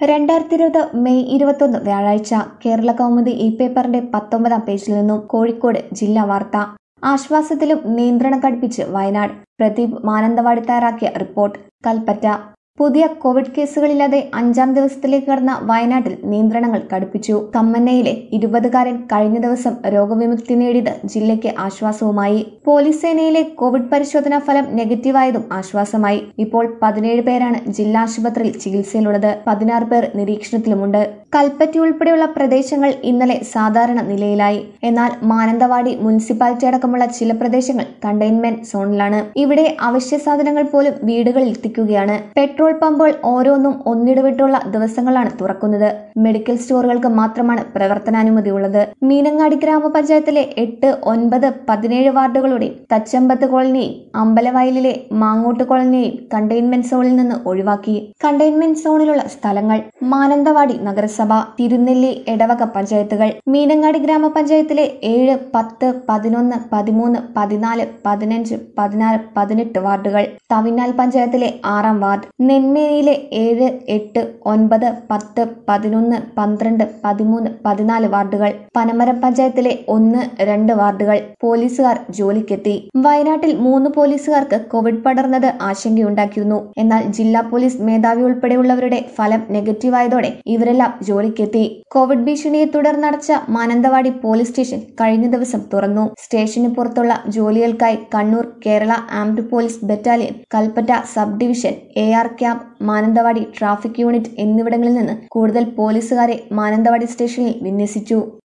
രണ്ടായിരത്തി ഇരുപത് മെയ് ഇരുപത്തൊന്ന് വ്യാഴാഴ്ച കേരള കൗമുദി ഇ പേപ്പറിന്റെ പത്തൊമ്പതാം പേജിൽ നിന്നും കോഴിക്കോട് ജില്ലാ വാർത്ത ആശ്വാസത്തിലും നിയന്ത്രണം കടുപ്പിച്ച് വയനാട് പ്രദീപ് മാനന്തവാടി തയ്യാറാക്കിയ റിപ്പോർട്ട് കൽപ്പറ്റ പുതിയ കോവിഡ് കേസുകളില്ലാതെ അഞ്ചാം ദിവസത്തിലേക്ക് കടന്ന വയനാട്ടിൽ നിയന്ത്രണങ്ങൾ കടുപ്പിച്ചു കമ്മന്നയിലെ ഇരുപതുകാരൻ കഴിഞ്ഞ ദിവസം രോഗവിമുക്തി നേടിയത് ജില്ലയ്ക്ക് ആശ്വാസവുമായി പോലീസ് സേനയിലെ കോവിഡ് പരിശോധനാ ഫലം നെഗറ്റീവായതും ആശ്വാസമായി ഇപ്പോൾ പതിനേഴ് പേരാണ് ജില്ലാ ആശുപത്രിയിൽ ചികിത്സയിലുള്ളത് പതിനാറ് പേർ നിരീക്ഷണത്തിലുമുണ്ട് കൽപ്പറ്റ ഉൾപ്പെടെയുള്ള പ്രദേശങ്ങൾ ഇന്നലെ സാധാരണ നിലയിലായി എന്നാൽ മാനന്തവാടി മുനിസിപ്പാലിറ്റി അടക്കമുള്ള ചില പ്രദേശങ്ങൾ കണ്ടെയ്ൻമെന്റ് സോണിലാണ് ഇവിടെ അവശ്യ സാധനങ്ങൾ പോലും വീടുകളിൽ എത്തിക്കുകയാണ് പെട്രോൾ പമ്പുകൾ ഓരോന്നും ഒന്നിടവിട്ടുള്ള ദിവസങ്ങളാണ് തുറക്കുന്നത് മെഡിക്കൽ സ്റ്റോറുകൾക്ക് മാത്രമാണ് പ്രവർത്തനാനുമതി ഉള്ളത് മീനങ്ങാടി ഗ്രാമപഞ്ചായത്തിലെ എട്ട് ഒൻപത് പതിനേഴ് വാർഡുകളുടെയും തച്ചമ്പത്ത് കോളനിയെയും അമ്പലവയലിലെ മാങ്ങോട്ട് കോളനിയെയും കണ്ടെയ്ൻമെന്റ് സോണിൽ നിന്ന് ഒഴിവാക്കി കണ്ടെയ്ൻമെന്റ് സോണിലുള്ള സ്ഥലങ്ങൾ മാനന്തവാടി നഗരസഭ തിരുനെല്ലി എടവക പഞ്ചായത്തുകൾ മീനങ്ങാടി ഗ്രാമപഞ്ചായത്തിലെ ഏഴ് പത്ത് പതിനൊന്ന് പതിമൂന്ന് പതിനാല് പതിനഞ്ച് പതിനാറ് പതിനെട്ട് വാർഡുകൾ തവിനാൽ പഞ്ചായത്തിലെ ആറാം വാർഡ് നെന്മേനിയിലെ ഏഴ് എട്ട് ഒൻപത് പത്ത് പതിനൊന്ന് പന്ത്രണ്ട് പതിമൂന്ന് പതിനാല് വാർഡുകൾ പനമരം പഞ്ചായത്തിലെ ഒന്ന് രണ്ട് വാർഡുകൾ പോലീസുകാർ ജോലിക്കെത്തി വയനാട്ടിൽ മൂന്ന് പോലീസുകാർക്ക് കോവിഡ് പടർന്നത് ആശങ്കയുണ്ടാക്കിയിരുന്നു എന്നാൽ ജില്ലാ പോലീസ് മേധാവി ഉൾപ്പെടെയുള്ളവരുടെ ഫലം നെഗറ്റീവായതോടെ ഇവരെല്ലാം ജോലിക്കെത്തി കോവിഡ് ഭീഷണിയെ തുടർന്നടച്ച മാനന്തവാടി പോലീസ് സ്റ്റേഷൻ കഴിഞ്ഞ ദിവസം തുറന്നു സ്റ്റേഷന് പുറത്തുള്ള ജോലികൾക്കായി Kannur Kerala armed police battalion Kalpetta sub division A R camp Mananthavady traffic unit എന്നിവിടങ്ങളിൽ നിന്ന് കൂടുതൽ പോലീസുകാരെ മാനന്തവാടി സ്റ്റേഷനിൽ വിന്യസിച്ചു